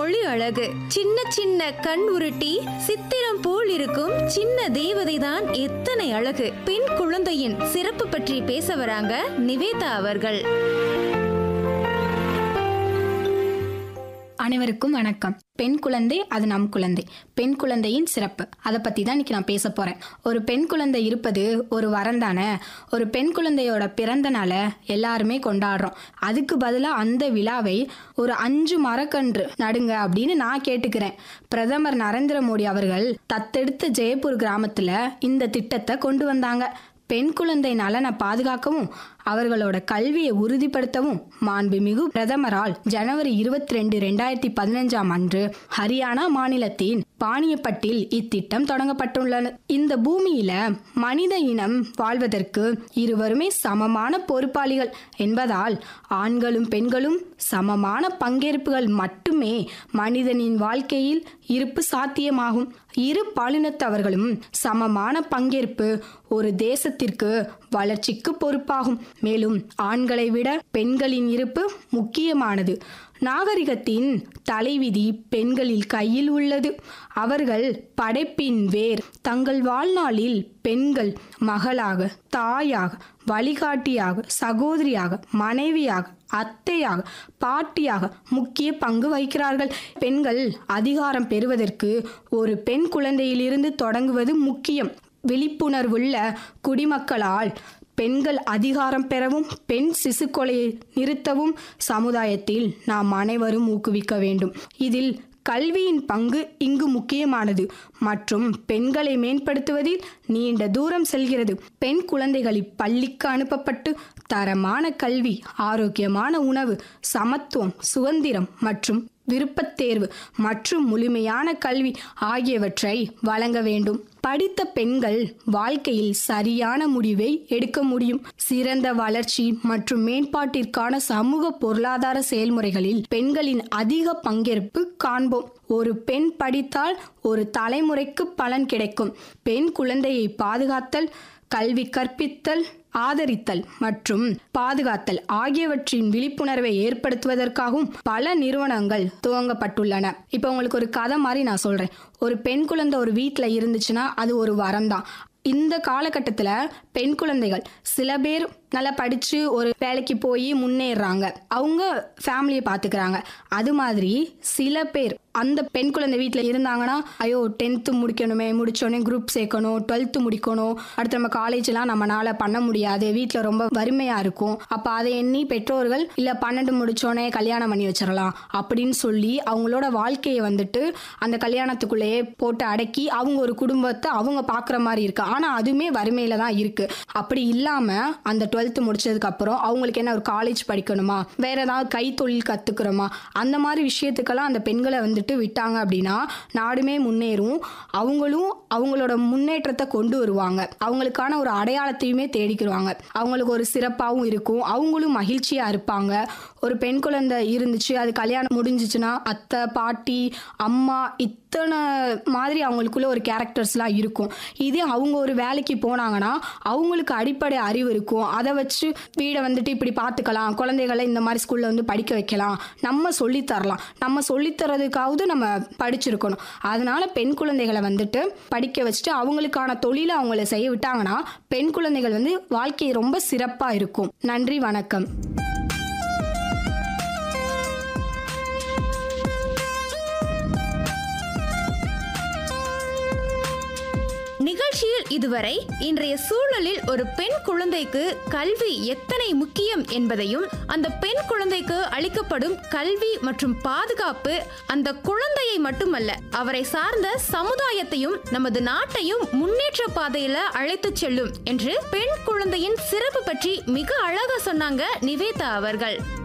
மொழி அழகு சின்ன சின்ன கண் உருட்டி சித்திரம் போல் இருக்கும் சின்ன தேவதை தான் எத்தனை அழகு பெண் குழந்தையின் சிறப்பு பற்றி பேச வராங்க நிவேதா அவர்கள் அனைவருக்கும் வணக்கம் பெண் குழந்தை அது நம் குழந்தை பெண் குழந்தையின் சிறப்பு அதை பத்தி தான் இன்னைக்கு நான் பேச போறேன் ஒரு பெண் குழந்தை இருப்பது ஒரு வரம் தானே ஒரு பெண் குழந்தையோட பிறந்த நாளை எல்லாருமே கொண்டாடுறோம் அதுக்கு பதிலாக அந்த விழாவை ஒரு அஞ்சு மரக்கன்று நடுங்க அப்படின்னு நான் கேட்டுக்கிறேன் பிரதமர் நரேந்திர மோடி அவர்கள் தத்தெடுத்த ஜெயப்பூர் கிராமத்துல இந்த திட்டத்தை கொண்டு வந்தாங்க பெண் குழந்தை நலனை பாதுகாக்கவும் அவர்களோட கல்வியை உறுதிப்படுத்தவும் மாண்புமிகு பிரதமரால் ஜனவரி இருபத்தி ரெண்டு ரெண்டாயிரத்தி பதினஞ்சாம் அன்று ஹரியானா மாநிலத்தின் பாணியப்பட்டில் இத்திட்டம் தொடங்கப்பட்டுள்ளது இந்த பூமியில மனித இனம் வாழ்வதற்கு இருவருமே சமமான பொறுப்பாளிகள் என்பதால் ஆண்களும் பெண்களும் சமமான பங்கேற்புகள் மட்டுமே மனிதனின் வாழ்க்கையில் இருப்பு சாத்தியமாகும் இரு பாலினத்தவர்களும் சமமான பங்கேற்பு ஒரு தேசத்திற்கு வளர்ச்சிக்கு பொறுப்பாகும் மேலும் ஆண்களை விட பெண்களின் இருப்பு முக்கியமானது நாகரிகத்தின் தலைவிதி பெண்களில் கையில் உள்ளது அவர்கள் படைப்பின் வேர் தங்கள் வாழ்நாளில் பெண்கள் மகளாக தாயாக வழிகாட்டியாக சகோதரியாக மனைவியாக அத்தையாக பாட்டியாக முக்கிய பங்கு வகிக்கிறார்கள் பெண்கள் அதிகாரம் பெறுவதற்கு ஒரு பெண் குழந்தையிலிருந்து தொடங்குவது முக்கியம் விழிப்புணர்வுள்ள குடிமக்களால் பெண்கள் அதிகாரம் பெறவும் பெண் சிசு கொலையை நிறுத்தவும் சமுதாயத்தில் நாம் அனைவரும் ஊக்குவிக்க வேண்டும் இதில் கல்வியின் பங்கு இங்கு முக்கியமானது மற்றும் பெண்களை மேம்படுத்துவதில் நீண்ட தூரம் செல்கிறது பெண் குழந்தைகள் இப்பள்ளிக்கு அனுப்பப்பட்டு தரமான கல்வி ஆரோக்கியமான உணவு சமத்துவம் சுதந்திரம் மற்றும் விருப்பத் தேர்வு மற்றும் முழுமையான கல்வி ஆகியவற்றை வழங்க வேண்டும் படித்த பெண்கள் வாழ்க்கையில் சரியான முடிவை எடுக்க முடியும் சிறந்த வளர்ச்சி மற்றும் மேம்பாட்டிற்கான சமூக பொருளாதார செயல்முறைகளில் பெண்களின் அதிக பங்கேற்பு காண்போம் ஒரு பெண் படித்தால் ஒரு தலைமுறைக்கு பலன் கிடைக்கும் பெண் குழந்தையை பாதுகாத்தல் கல்வி கற்பித்தல் ஆதரித்தல் மற்றும் பாதுகாத்தல் ஆகியவற்றின் விழிப்புணர்வை ஏற்படுத்துவதற்காகவும் பல நிறுவனங்கள் துவங்கப்பட்டுள்ளன இப்போ உங்களுக்கு ஒரு கதை மாதிரி நான் சொல்றேன் ஒரு பெண் குழந்தை ஒரு வீட்டில் இருந்துச்சுன்னா அது ஒரு வரம் தான் இந்த காலகட்டத்தில் பெண் குழந்தைகள் சில பேர் நல்லா படித்து ஒரு வேலைக்கு போய் முன்னேறுறாங்க அவங்க ஃபேமிலியை பார்த்துக்கிறாங்க அது மாதிரி சில பேர் அந்த பெண் குழந்தை வீட்டில் இருந்தாங்கன்னா ஐயோ டென்த்து முடிக்கணுமே முடிச்சோடனே குரூப் சேர்க்கணும் டுவெல்த்து முடிக்கணும் அடுத்து நம்ம காலேஜ்லாம் நம்மளால பண்ண முடியாது வீட்டில் ரொம்ப வறுமையாக இருக்கும் அப்போ அதை எண்ணி பெற்றோர்கள் இல்லை பன்னெண்டு முடிச்சோடனே கல்யாணம் பண்ணி வச்சிடலாம் அப்படின்னு சொல்லி அவங்களோட வாழ்க்கையை வந்துட்டு அந்த கல்யாணத்துக்குள்ளேயே போட்டு அடக்கி அவங்க ஒரு குடும்பத்தை அவங்க பார்க்குற மாதிரி இருக்கு ஆனால் அதுவுமே வறுமையில தான் இருக்கு அப்படி இல்லாமல் அந்த டுவெல்த்து முடிச்சதுக்கு அப்புறம் அவங்களுக்கு என்ன ஒரு காலேஜ் படிக்கணுமா வேற ஏதாவது கைத்தொழில் கற்றுக்குறோமா அந்த மாதிரி விஷயத்துக்கெல்லாம் அந்த பெண்களை வந்துட்டு விட்டாங்க அப்படின்னா நாடுமே முன்னேறும் அவங்களும் அவங்களோட முன்னேற்றத்தை கொண்டு வருவாங்க அவங்களுக்கான ஒரு அடையாளத்தையுமே தேடிக்கிடுவாங்க அவங்களுக்கு ஒரு சிறப்பாகவும் இருக்கும் அவங்களும் மகிழ்ச்சியாக இருப்பாங்க ஒரு பெண் குழந்தை இருந்துச்சு அது கல்யாணம் முடிஞ்சிச்சுன்னா அத்தை பாட்டி அம்மா இத்தனை மாதிரி அவங்களுக்குள்ள ஒரு கேரக்டர்ஸ்லாம் இருக்கும் இதே அவங்க ஒரு வேலைக்கு போனாங்கன்னா அவங்களுக்கு அடிப்படை அறிவு இருக்கும் அதை வச்சு வீடை வந்துட்டு இப்படி பார்த்துக்கலாம் குழந்தைகளை இந்த மாதிரி ஸ்கூலில் வந்து படிக்க வைக்கலாம் நம்ம சொல்லித் தரலாம் நம்ம சொல்லித் தரதுக்காவது நம்ம படிச்சிருக்கணும் அதனால பெண் குழந்தைகளை வந்துட்டு படிக்க வச்சுட்டு அவங்களுக்கான தொழிலை அவங்கள செய்ய விட்டாங்கன்னா பெண் குழந்தைகள் வந்து வாழ்க்கை ரொம்ப சிறப்பாக இருக்கும் நன்றி வணக்கம் நிகழ்ச்சியில் இதுவரை இன்றைய சூழலில் ஒரு பெண் குழந்தைக்கு கல்வி எத்தனை முக்கியம் என்பதையும் அந்த பெண் குழந்தைக்கு அளிக்கப்படும் கல்வி மற்றும் பாதுகாப்பு அந்த குழந்தையை மட்டுமல்ல அவரை சார்ந்த சமுதாயத்தையும் நமது நாட்டையும் முன்னேற்ற பாதையில அழைத்துச் செல்லும் என்று பெண் குழந்தையின் சிறப்பு பற்றி மிக அழகா சொன்னாங்க நிவேதா அவர்கள்